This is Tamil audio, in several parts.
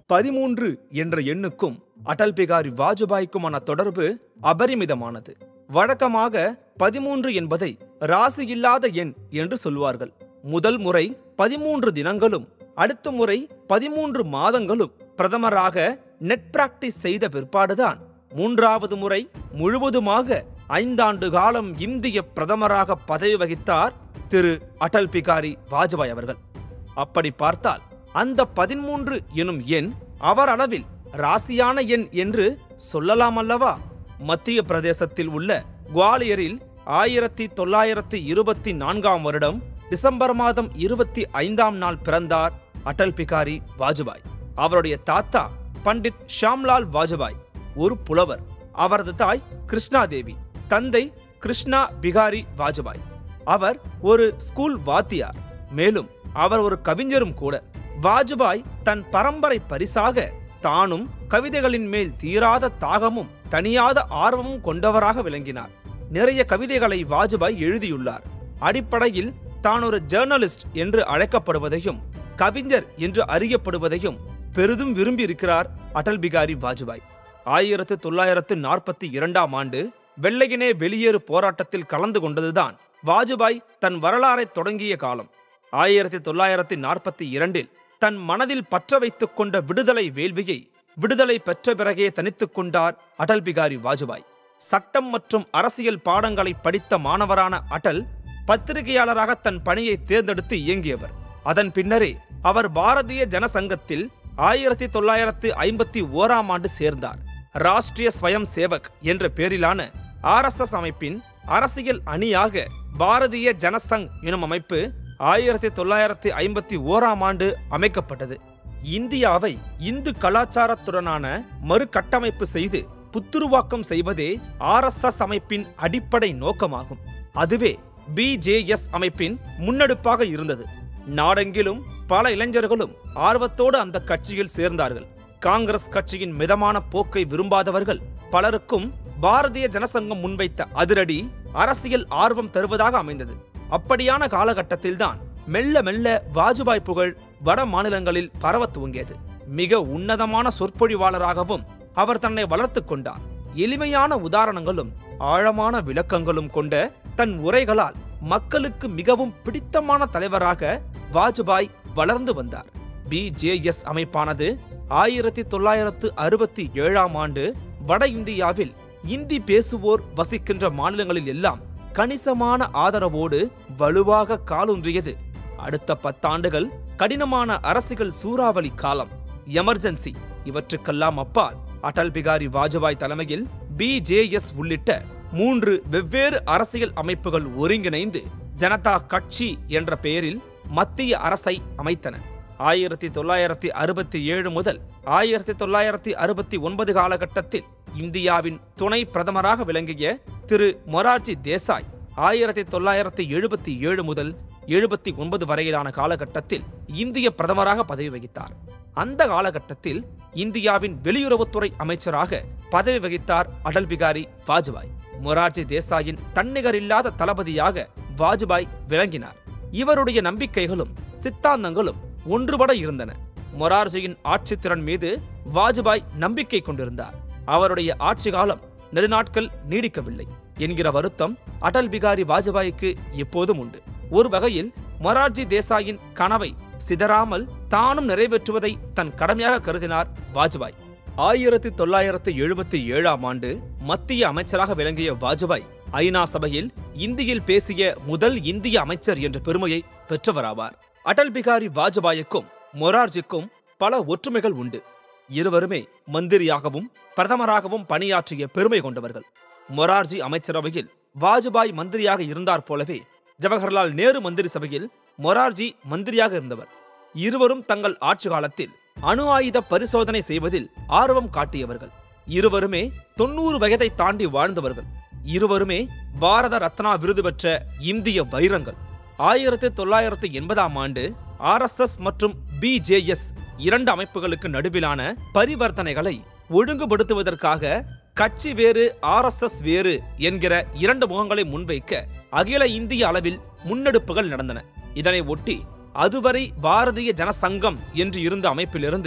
பதிமூன்று என்ற எண்ணுக்கும் அடல் பிகாரி வாஜ்பாய்க்குமான தொடர்பு அபரிமிதமானது வழக்கமாக பதிமூன்று என்பதை ராசி இல்லாத எண் என்று சொல்வார்கள் முதல் முறை பதிமூன்று தினங்களும் அடுத்த முறை பதிமூன்று மாதங்களும் பிரதமராக நெட் பிராக்டிஸ் செய்த பிற்பாடுதான் மூன்றாவது முறை முழுவதுமாக ஐந்தாண்டு காலம் இந்திய பிரதமராக பதவி வகித்தார் திரு அடல் பிகாரி வாஜ்பாய் அவர்கள் அப்படி பார்த்தால் அந்த பதிமூன்று எனும் எண் அவர் அளவில் ராசியான எண் என்று சொல்லலாம் அல்லவா மத்திய பிரதேசத்தில் உள்ள குவாலியரில் ஆயிரத்தி தொள்ளாயிரத்தி இருபத்தி நான்காம் வருடம் டிசம்பர் மாதம் இருபத்தி ஐந்தாம் நாள் பிறந்தார் அடல் பிகாரி வாஜ்பாய் அவருடைய தாத்தா பண்டிட் ஷாம்லால் வாஜ்பாய் ஒரு புலவர் அவரது தாய் கிருஷ்ணா தேவி தந்தை கிருஷ்ணா பிகாரி வாஜ்பாய் அவர் ஒரு ஸ்கூல் வாத்தியார் மேலும் அவர் ஒரு கவிஞரும் கூட வாஜ்பாய் தன் பரம்பரை பரிசாக தானும் கவிதைகளின் மேல் தீராத தாகமும் தனியாத ஆர்வமும் கொண்டவராக விளங்கினார் நிறைய கவிதைகளை வாஜ்பாய் எழுதியுள்ளார் அடிப்படையில் தான் ஒரு ஜேர்னலிஸ்ட் என்று அழைக்கப்படுவதையும் கவிஞர் என்று அறியப்படுவதையும் பெரிதும் விரும்பியிருக்கிறார் அடல் பிகாரி வாஜ்பாய் ஆயிரத்து தொள்ளாயிரத்து நாற்பத்தி இரண்டாம் ஆண்டு வெள்ளையனே வெளியேறு போராட்டத்தில் கலந்து கொண்டதுதான் வாஜ்பாய் தன் வரலாறை தொடங்கிய காலம் ஆயிரத்தி தொள்ளாயிரத்தி நாற்பத்தி இரண்டில் தன் மனதில் பற்ற வைத்துக் கொண்ட விடுதலை வேள்வியை விடுதலை பெற்ற பிறகே தனித்துக் கொண்டார் அடல் பிகாரி வாஜ்பாய் சட்டம் மற்றும் அரசியல் பாடங்களை படித்த மாணவரான அடல் பத்திரிகையாளராக தன் பணியை தேர்ந்தெடுத்து இயங்கியவர் அதன் பின்னரே அவர் பாரதிய ஜனசங்கத்தில் ஆயிரத்தி தொள்ளாயிரத்து ஐம்பத்தி ஓராம் ஆண்டு சேர்ந்தார் ராஷ்டிரிய ஸ்வயம் சேவக் என்ற பேரிலான ஆர்எஸ்எஸ் அமைப்பின் அரசியல் அணியாக பாரதிய ஜனசங் எனும் அமைப்பு ஆயிரத்தி தொள்ளாயிரத்தி ஐம்பத்தி ஓராம் ஆண்டு அமைக்கப்பட்டது இந்தியாவை இந்து கலாச்சாரத்துடனான மறுகட்டமைப்பு செய்து புத்துருவாக்கம் செய்வதே ஆர்எஸ்எஸ் அமைப்பின் அடிப்படை நோக்கமாகும் அதுவே பிஜேஎஸ் அமைப்பின் முன்னெடுப்பாக இருந்தது நாடெங்கிலும் பல இளைஞர்களும் ஆர்வத்தோடு அந்த கட்சியில் சேர்ந்தார்கள் காங்கிரஸ் கட்சியின் மிதமான போக்கை விரும்பாதவர்கள் பலருக்கும் பாரதிய ஜனசங்கம் முன்வைத்த அதிரடி அரசியல் ஆர்வம் தருவதாக அமைந்தது அப்படியான காலகட்டத்தில்தான் மெல்ல மெல்ல வாஜ்பாய் புகழ் வட மாநிலங்களில் பரவத் துவங்கியது மிக உன்னதமான சொற்பொழிவாளராகவும் அவர் தன்னை வளர்த்துக் கொண்டார் எளிமையான உதாரணங்களும் ஆழமான விளக்கங்களும் கொண்ட தன் உரைகளால் மக்களுக்கு மிகவும் பிடித்தமான தலைவராக வாஜ்பாய் வளர்ந்து வந்தார் பிஜேஎஸ் அமைப்பானது ஆயிரத்தி தொள்ளாயிரத்து அறுபத்தி ஏழாம் ஆண்டு வட இந்தியாவில் இந்தி பேசுவோர் வசிக்கின்ற மாநிலங்களில் எல்லாம் கணிசமான ஆதரவோடு வலுவாக காலூன்றியது அடுத்த பத்தாண்டுகள் கடினமான அரசியல் சூறாவளி காலம் எமர்ஜென்சி இவற்றுக்கெல்லாம் அப்பால் அடல் பிகாரி வாஜ்பாய் தலைமையில் பிஜேஎஸ் உள்ளிட்ட மூன்று வெவ்வேறு அரசியல் அமைப்புகள் ஒருங்கிணைந்து ஜனதா கட்சி என்ற பெயரில் மத்திய அரசை அமைத்தன ஆயிரத்தி தொள்ளாயிரத்தி அறுபத்தி ஏழு முதல் ஆயிரத்தி தொள்ளாயிரத்தி அறுபத்தி ஒன்பது காலகட்டத்தில் இந்தியாவின் துணை பிரதமராக விளங்கிய திரு மொரார்ஜி தேசாய் ஆயிரத்தி தொள்ளாயிரத்தி எழுபத்தி ஏழு முதல் எழுபத்தி ஒன்பது வரையிலான காலகட்டத்தில் இந்திய பிரதமராக பதவி வகித்தார் அந்த காலகட்டத்தில் இந்தியாவின் வெளியுறவுத்துறை அமைச்சராக பதவி வகித்தார் அடல் பிகாரி வாஜ்பாய் மொரார்ஜி தேசாயின் தன்னிகரில்லாத தளபதியாக வாஜ்பாய் விளங்கினார் இவருடைய நம்பிக்கைகளும் சித்தாந்தங்களும் ஒன்றுபட இருந்தன மொரார்ஜியின் ஆட்சித்திறன் மீது வாஜ்பாய் நம்பிக்கை கொண்டிருந்தார் அவருடைய ஆட்சி காலம் நெடுநாட்கள் நீடிக்கவில்லை என்கிற வருத்தம் அடல் பிகாரி வாஜ்பாய்க்கு எப்போதும் உண்டு ஒரு வகையில் மொரார்ஜி தேசாயின் கனவை சிதறாமல் தானும் நிறைவேற்றுவதை தன் கடமையாக கருதினார் வாஜ்பாய் ஆயிரத்தி தொள்ளாயிரத்தி எழுபத்தி ஏழாம் ஆண்டு மத்திய அமைச்சராக விளங்கிய வாஜ்பாய் ஐநா சபையில் இந்தியில் பேசிய முதல் இந்திய அமைச்சர் என்ற பெருமையை பெற்றவராவார் அடல் பிகாரி வாஜ்பாய்க்கும் மொரார்ஜிக்கும் பல ஒற்றுமைகள் உண்டு இருவருமே மந்திரியாகவும் பிரதமராகவும் பணியாற்றிய பெருமை கொண்டவர்கள் மொரார்ஜி அமைச்சரவையில் வாஜ்பாய் மந்திரியாக இருந்தார் போலவே ஜவஹர்லால் நேரு மந்திரி சபையில் மொரார்ஜி மந்திரியாக இருந்தவர் இருவரும் தங்கள் ஆட்சி காலத்தில் அணு ஆயுத பரிசோதனை செய்வதில் ஆர்வம் காட்டியவர்கள் இருவருமே தொண்ணூறு வயதை தாண்டி வாழ்ந்தவர்கள் இருவருமே பாரத ரத்னா விருது பெற்ற இந்திய வைரங்கள் ஆயிரத்தி தொள்ளாயிரத்தி எண்பதாம் ஆண்டு ஆர்எஸ்எஸ் மற்றும் பிஜேஎஸ் இரண்டு அமைப்புகளுக்கு நடுவிலான பரிவர்த்தனைகளை ஒழுங்குபடுத்துவதற்காக கட்சி வேறு ஆர்எஸ்எஸ் வேறு என்கிற இரண்டு முகங்களை முன்வைக்க அகில இந்திய அளவில் முன்னெடுப்புகள் நடந்தன இதனை ஒட்டி அதுவரை பாரதிய ஜனசங்கம் என்று இருந்த அமைப்பிலிருந்து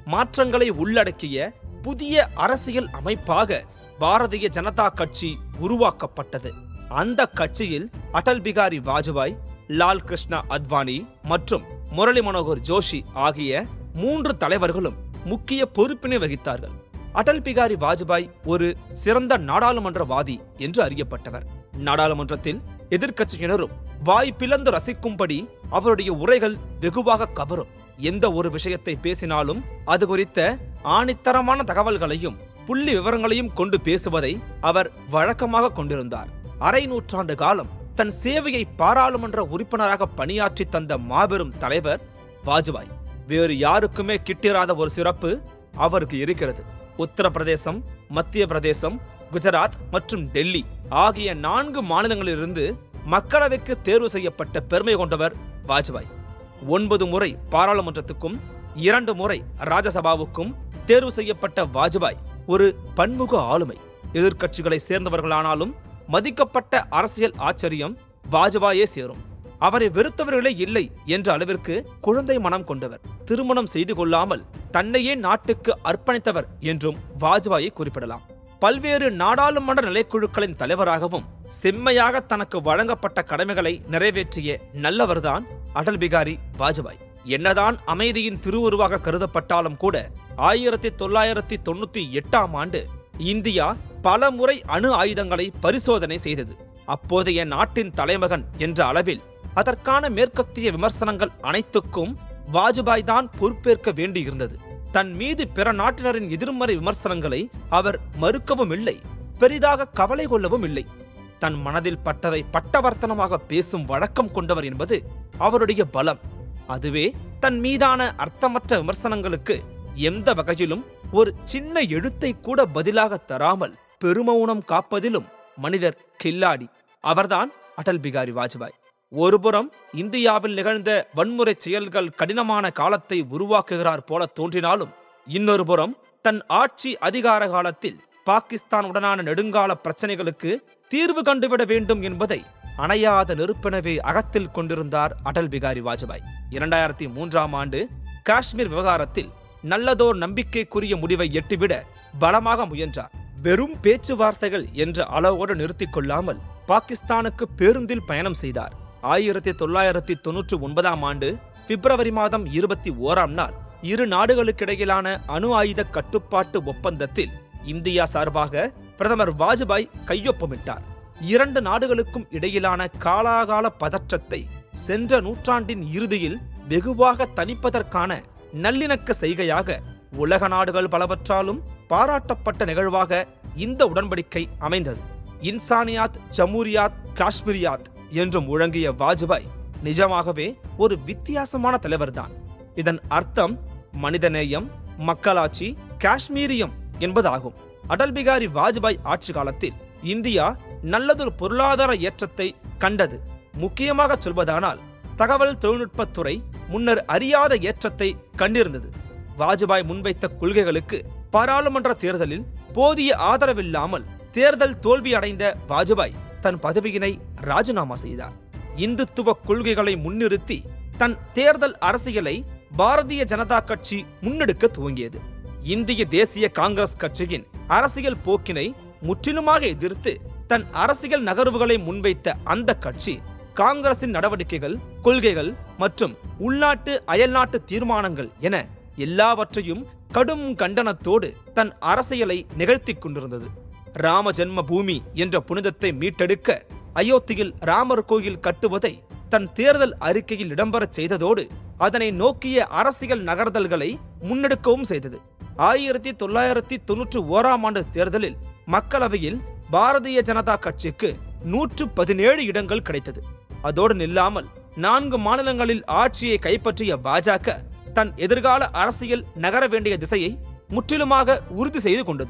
மாற்றங்களை உள்ளடக்கிய புதிய அரசியல் அமைப்பாக பாரதிய ஜனதா கட்சி உருவாக்கப்பட்டது அந்த கட்சியில் அடல் பிகாரி வாஜ்பாய் லால் கிருஷ்ணா அத்வானி மற்றும் முரளி மனோகர் ஜோஷி ஆகிய மூன்று தலைவர்களும் முக்கிய பொறுப்பினை வகித்தார்கள் அடல் பிகாரி வாஜ்பாய் ஒரு சிறந்த நாடாளுமன்றவாதி என்று அறியப்பட்டவர் நாடாளுமன்றத்தில் எதிர்க்கட்சியினரும் வாய் பிளந்து ரசிக்கும்படி அவருடைய உரைகள் வெகுவாக கவரும் எந்த ஒரு விஷயத்தை பேசினாலும் அது குறித்த ஆணித்தரமான தகவல்களையும் புள்ளி விவரங்களையும் கொண்டு பேசுவதை அவர் வழக்கமாக கொண்டிருந்தார் அரை நூற்றாண்டு காலம் தன் சேவையை பாராளுமன்ற உறுப்பினராக பணியாற்றி தந்த மாபெரும் தலைவர் வாஜ்பாய் வேறு யாருக்குமே கிட்டிராத ஒரு சிறப்பு அவருக்கு இருக்கிறது உத்தரப்பிரதேசம் மத்திய பிரதேசம் குஜராத் மற்றும் டெல்லி ஆகிய நான்கு மாநிலங்களிலிருந்து மக்களவைக்கு தேர்வு செய்யப்பட்ட பெருமை கொண்டவர் வாஜ்பாய் ஒன்பது முறை பாராளுமன்றத்துக்கும் இரண்டு முறை ராஜ்யசபாவுக்கும் தேர்வு செய்யப்பட்ட வாஜ்பாய் ஒரு பன்முக ஆளுமை எதிர்க்கட்சிகளை சேர்ந்தவர்களானாலும் மதிக்கப்பட்ட அரசியல் ஆச்சரியம் வாஜ்பாயே சேரும் அவரை வெறுத்தவர்களே இல்லை என்ற அளவிற்கு குழந்தை மனம் கொண்டவர் திருமணம் செய்து கொள்ளாமல் தன்னையே நாட்டுக்கு அர்ப்பணித்தவர் என்றும் வாஜ்பாயை குறிப்பிடலாம் பல்வேறு நாடாளுமன்ற நிலைக்குழுக்களின் தலைவராகவும் செம்மையாக தனக்கு வழங்கப்பட்ட கடமைகளை நிறைவேற்றிய நல்லவர்தான் அடல் பிகாரி வாஜ்பாய் என்னதான் அமைதியின் திருவுருவாக கருதப்பட்டாலும் கூட ஆயிரத்தி தொள்ளாயிரத்தி தொண்ணூத்தி எட்டாம் ஆண்டு இந்தியா பல முறை அணு ஆயுதங்களை பரிசோதனை செய்தது அப்போதைய நாட்டின் தலைமகன் என்ற அளவில் அதற்கான மேற்கத்திய விமர்சனங்கள் அனைத்துக்கும் வாஜ்பாய் தான் பொறுப்பேற்க வேண்டியிருந்தது தன் மீது பிற நாட்டினரின் எதிர்மறை விமர்சனங்களை அவர் மறுக்கவும் இல்லை பெரிதாக கவலை கொள்ளவும் இல்லை தன் மனதில் பட்டதை பட்டவர்த்தனமாக பேசும் வழக்கம் கொண்டவர் என்பது அவருடைய பலம் அதுவே தன் மீதான அர்த்தமற்ற விமர்சனங்களுக்கு எந்த வகையிலும் ஒரு சின்ன எழுத்தை கூட பதிலாக தராமல் பெருமௌனம் காப்பதிலும் மனிதர் கில்லாடி அவர்தான் அடல் பிகாரி வாஜ்பாய் ஒருபுறம் இந்தியாவில் நிகழ்ந்த வன்முறை செயல்கள் கடினமான காலத்தை உருவாக்குகிறார் போல தோன்றினாலும் இன்னொரு புறம் தன் ஆட்சி அதிகார காலத்தில் பாகிஸ்தானுடனான நெடுங்கால பிரச்சனைகளுக்கு தீர்வு கண்டுவிட வேண்டும் என்பதை அணையாத நெருப்பெனவே அகத்தில் கொண்டிருந்தார் அடல் பிகாரி வாஜ்பாய் இரண்டாயிரத்தி மூன்றாம் ஆண்டு காஷ்மீர் விவகாரத்தில் நல்லதோர் நம்பிக்கைக்குரிய முடிவை எட்டிவிட பலமாக முயன்றார் வெறும் பேச்சுவார்த்தைகள் என்ற அளவோடு நிறுத்திக் கொள்ளாமல் பாகிஸ்தானுக்கு பேருந்தில் பயணம் செய்தார் ஆயிரத்தி தொள்ளாயிரத்தி தொன்னூற்றி ஒன்பதாம் ஆண்டு பிப்ரவரி மாதம் இருபத்தி ஓராம் நாள் இரு நாடுகளுக்கிடையிலான அணு ஆயுத கட்டுப்பாட்டு ஒப்பந்தத்தில் இந்தியா சார்பாக பிரதமர் வாஜ்பாய் கையொப்பமிட்டார் இரண்டு நாடுகளுக்கும் இடையிலான காலாகால பதற்றத்தை சென்ற நூற்றாண்டின் இறுதியில் வெகுவாக தணிப்பதற்கான நல்லிணக்க செய்கையாக உலக நாடுகள் பலவற்றாலும் பாராட்டப்பட்ட நிகழ்வாக இந்த உடன்படிக்கை அமைந்தது இன்சானியாத் ஜமூரியாத் காஷ்மீரியாத் என்று முழங்கிய வாஜ்பாய் நிஜமாகவே ஒரு வித்தியாசமான தலைவர்தான் இதன் அர்த்தம் மனிதநேயம் மக்களாட்சி காஷ்மீரியம் என்பதாகும் அடல் பிகாரி வாஜ்பாய் ஆட்சி காலத்தில் இந்தியா நல்லதொரு பொருளாதார ஏற்றத்தை கண்டது முக்கியமாக சொல்வதானால் தகவல் தொழில்நுட்பத்துறை முன்னர் அறியாத ஏற்றத்தை கண்டிருந்தது வாஜ்பாய் முன்வைத்த கொள்கைகளுக்கு பாராளுமன்ற தேர்தலில் போதிய ஆதரவில்லாமல் தேர்தல் தோல்வியடைந்த வாஜ்பாய் தன் பதவியினை ராஜினாமா செய்தார் இந்துத்துவ கொள்கைகளை முன்னிறுத்தி தன் தேர்தல் அரசியலை பாரதிய ஜனதா கட்சி முன்னெடுக்க துவங்கியது இந்திய தேசிய காங்கிரஸ் கட்சியின் அரசியல் போக்கினை முற்றிலுமாக எதிர்த்து தன் அரசியல் நகர்வுகளை முன்வைத்த அந்த கட்சி காங்கிரசின் நடவடிக்கைகள் கொள்கைகள் மற்றும் உள்நாட்டு அயல்நாட்டு தீர்மானங்கள் என எல்லாவற்றையும் கடும் கண்டனத்தோடு தன் அரசியலை நிகழ்த்திக் கொண்டிருந்தது ராம ஜென்ம பூமி என்ற புனிதத்தை மீட்டெடுக்க அயோத்தியில் ராமர் கோயில் கட்டுவதை தன் தேர்தல் அறிக்கையில் இடம்பெறச் செய்ததோடு அதனை நோக்கிய அரசியல் நகர்தல்களை முன்னெடுக்கவும் செய்தது ஆயிரத்தி தொள்ளாயிரத்தி தொன்னூற்றி ஓராம் ஆண்டு தேர்தலில் மக்களவையில் பாரதிய ஜனதா கட்சிக்கு நூற்று பதினேழு இடங்கள் கிடைத்தது அதோடு நில்லாமல் நான்கு மாநிலங்களில் ஆட்சியை கைப்பற்றிய பாஜக தன் எதிர்கால அரசியல் நகர வேண்டிய திசையை முற்றிலுமாக உறுதி செய்து கொண்டது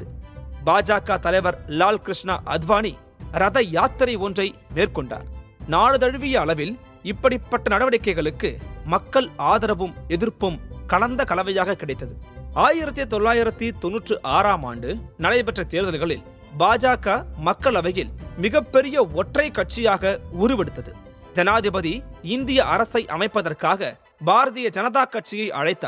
பாஜக தலைவர் லால் கிருஷ்ணா அத்வானி ரத யாத்திரை ஒன்றை மேற்கொண்டார் நாடு தழுவிய அளவில் இப்படிப்பட்ட நடவடிக்கைகளுக்கு மக்கள் ஆதரவும் எதிர்ப்பும் கலந்த கலவையாக கிடைத்தது ஆயிரத்தி தொள்ளாயிரத்தி தொன்னூற்று ஆறாம் ஆண்டு நடைபெற்ற தேர்தல்களில் பாஜக மக்களவையில் மிகப்பெரிய ஒற்றை கட்சியாக உருவெடுத்தது ஜனாதிபதி இந்திய அரசை அமைப்பதற்காக பாரதிய ஜனதா கட்சியை அழைத்தார்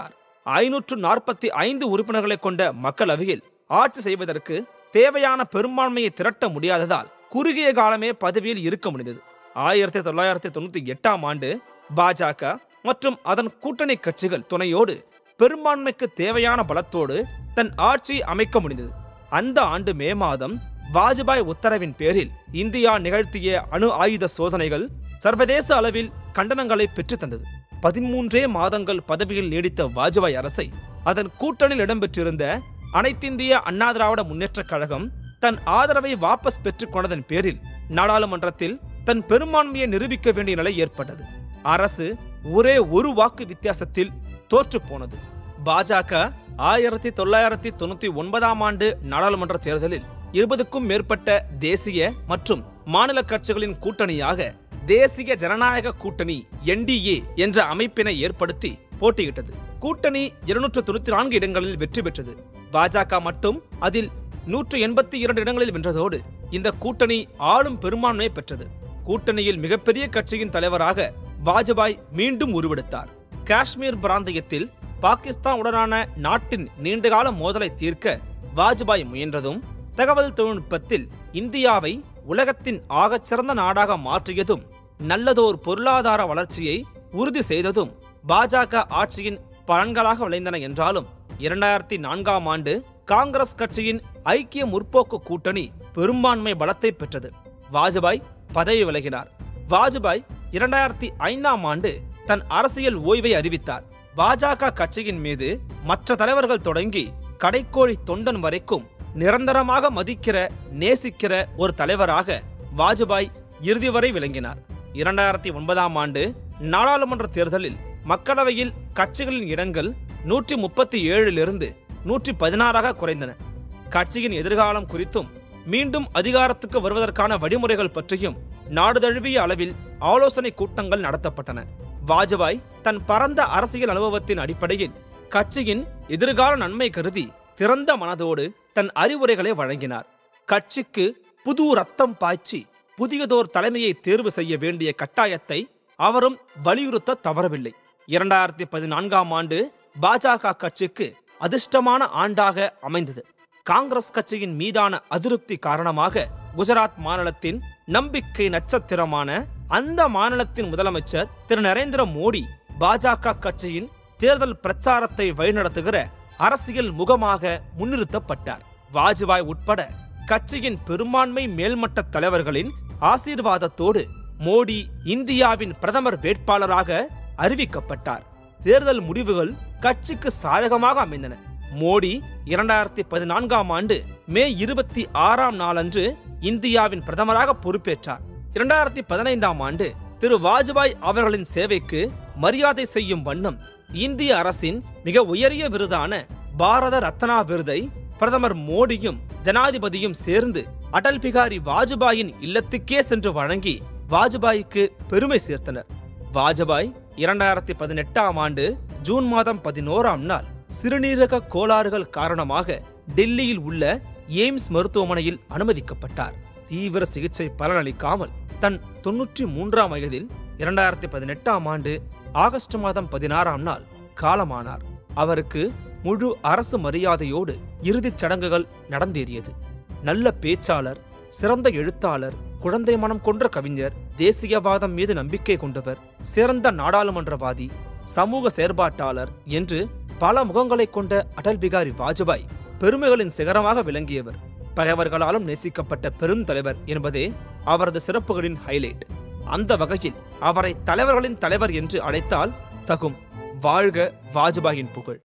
ஐநூற்று நாற்பத்தி ஐந்து உறுப்பினர்களை கொண்ட மக்களவையில் ஆட்சி செய்வதற்கு தேவையான பெரும்பான்மையை திரட்ட முடியாததால் குறுகிய காலமே பதவியில் இருக்க முடிந்தது ஆயிரத்தி தொள்ளாயிரத்தி தொண்ணூத்தி எட்டாம் ஆண்டு பாஜக மற்றும் அதன் கூட்டணி கட்சிகள் துணையோடு பெரும்பான்மைக்கு தேவையான பலத்தோடு தன் ஆட்சியை அமைக்க முடிந்தது அந்த ஆண்டு மே மாதம் வாஜ்பாய் உத்தரவின் பேரில் இந்தியா நிகழ்த்திய அணு ஆயுத சோதனைகள் சர்வதேச அளவில் கண்டனங்களை பெற்றுத் தந்தது பதிமூன்றே மாதங்கள் பதவியில் நீடித்த வாஜ்பாய் அரசை அதன் கூட்டணியில் இடம்பெற்றிருந்த அனைத்திந்திய அண்ணா திராவிட முன்னேற்றக் கழகம் தன் ஆதரவை வாபஸ் பெற்றுக் கொண்டதன் பேரில் நாடாளுமன்றத்தில் தன் பெரும்பான்மையை நிரூபிக்க வேண்டிய நிலை ஏற்பட்டது அரசு ஒரே ஒரு வாக்கு வித்தியாசத்தில் தோற்று போனது பாஜக ஆயிரத்தி தொள்ளாயிரத்தி தொண்ணூத்தி ஒன்பதாம் ஆண்டு நாடாளுமன்ற தேர்தலில் இருபதுக்கும் மேற்பட்ட தேசிய மற்றும் மாநில கட்சிகளின் கூட்டணியாக தேசிய ஜனநாயக கூட்டணி என்டிஏ என்ற அமைப்பினை ஏற்படுத்தி போட்டியிட்டது கூட்டணி இருநூற்று தொண்ணூத்தி நான்கு இடங்களில் வெற்றி பெற்றது பாஜக மட்டும் அதில் நூற்று எண்பத்தி இரண்டு இடங்களில் வென்றதோடு இந்த கூட்டணி ஆளும் பெரும்பான்மையை பெற்றது கூட்டணியில் மிகப்பெரிய கட்சியின் தலைவராக வாஜ்பாய் மீண்டும் உருவெடுத்தார் காஷ்மீர் பிராந்தியத்தில் பாகிஸ்தான் உடனான நாட்டின் நீண்டகால மோதலை தீர்க்க வாஜ்பாய் முயன்றதும் தகவல் தொழில்நுட்பத்தில் இந்தியாவை உலகத்தின் ஆகச்சிறந்த நாடாக மாற்றியதும் நல்லதோர் பொருளாதார வளர்ச்சியை உறுதி செய்ததும் பாஜக ஆட்சியின் பலன்களாக விளைந்தன என்றாலும் இரண்டாயிரத்தி நான்காம் ஆண்டு காங்கிரஸ் கட்சியின் ஐக்கிய முற்போக்கு கூட்டணி பெரும்பான்மை பலத்தை பெற்றது வாஜ்பாய் பதவி விலகினார் வாஜ்பாய் இரண்டாயிரத்தி ஐந்தாம் ஆண்டு தன் அரசியல் ஓய்வை அறிவித்தார் பாஜக கட்சியின் மீது மற்ற தலைவர்கள் தொடங்கி கடைக்கோழி தொண்டன் வரைக்கும் நிரந்தரமாக மதிக்கிற நேசிக்கிற ஒரு தலைவராக வாஜ்பாய் இறுதி வரை விளங்கினார் இரண்டாயிரத்தி ஒன்பதாம் ஆண்டு நாடாளுமன்ற தேர்தலில் மக்களவையில் கட்சிகளின் இடங்கள் நூற்றி முப்பத்தி ஏழிலிருந்து நூற்றி பதினாறாக குறைந்தன கட்சியின் எதிர்காலம் குறித்தும் மீண்டும் அதிகாரத்துக்கு வருவதற்கான வழிமுறைகள் பற்றியும் நாடு தழுவிய அளவில் ஆலோசனை கூட்டங்கள் நடத்தப்பட்டன வாஜ்பாய் தன் பரந்த அரசியல் அனுபவத்தின் அடிப்படையில் கட்சியின் எதிர்கால நன்மை கருதி திறந்த மனதோடு தன் அறிவுரைகளை வழங்கினார் கட்சிக்கு புது ரத்தம் பாய்ச்சி புதியதோர் தலைமையை தேர்வு செய்ய வேண்டிய கட்டாயத்தை அவரும் வலியுறுத்த தவறவில்லை இரண்டாயிரத்தி பதினான்காம் ஆண்டு பாஜக கட்சிக்கு அதிர்ஷ்டமான ஆண்டாக அமைந்தது காங்கிரஸ் கட்சியின் மீதான அதிருப்தி காரணமாக குஜராத் மாநிலத்தின் நம்பிக்கை நட்சத்திரமான அந்த மாநிலத்தின் முதலமைச்சர் திரு நரேந்திர மோடி பாஜக கட்சியின் தேர்தல் பிரச்சாரத்தை வழிநடத்துகிற அரசியல் முகமாக முன்னிறுத்தப்பட்டார் வாஜ்பாய் உட்பட கட்சியின் பெரும்பான்மை மேல்மட்ட தலைவர்களின் ஆசீர்வாதத்தோடு மோடி இந்தியாவின் பிரதமர் வேட்பாளராக அறிவிக்கப்பட்டார் தேர்தல் முடிவுகள் கட்சிக்கு சாதகமாக அமைந்தன மோடி இரண்டாயிரத்தி பதினான்காம் ஆண்டு மே இருபத்தி ஆறாம் நாளன்று இந்தியாவின் பிரதமராக பொறுப்பேற்றார் இரண்டாயிரத்தி பதினைந்தாம் ஆண்டு திரு வாஜ்பாய் அவர்களின் சேவைக்கு மரியாதை செய்யும் வண்ணம் இந்திய அரசின் மிக உயரிய விருதான பாரத ரத்னா விருதை பிரதமர் மோடியும் ஜனாதிபதியும் சேர்ந்து அடல் பிகாரி வாஜ்பாயின் இல்லத்துக்கே சென்று வழங்கி வாஜ்பாய்க்கு பெருமை சேர்த்தனர் வாஜ்பாய் இரண்டாயிரத்தி பதினெட்டாம் ஆண்டு ஜூன் மாதம் பதினோராம் நாள் சிறுநீரக கோளாறுகள் காரணமாக டெல்லியில் உள்ள எய்ம்ஸ் மருத்துவமனையில் அனுமதிக்கப்பட்டார் தீவிர சிகிச்சை பலனளிக்காமல் தன் தொன்னூற்றி மூன்றாம் வயதில் இரண்டாயிரத்தி பதினெட்டாம் ஆண்டு ஆகஸ்ட் மாதம் பதினாறாம் நாள் காலமானார் அவருக்கு முழு அரசு மரியாதையோடு இறுதிச் சடங்குகள் நடந்தேறியது நல்ல பேச்சாளர் சிறந்த எழுத்தாளர் குழந்தை மனம் கொன்ற கவிஞர் தேசியவாதம் மீது நம்பிக்கை கொண்டவர் சிறந்த நாடாளுமன்றவாதி சமூக செயற்பாட்டாளர் என்று பல முகங்களைக் கொண்ட அடல் பிகாரி வாஜ்பாய் பெருமைகளின் சிகரமாக விளங்கியவர் பகைவர்களாலும் நேசிக்கப்பட்ட பெருந்தலைவர் என்பதே அவரது சிறப்புகளின் ஹைலைட் அந்த வகையில் அவரை தலைவர்களின் தலைவர் என்று அழைத்தால் தகும் வாழ்க வாஜ்பாயின் புகழ்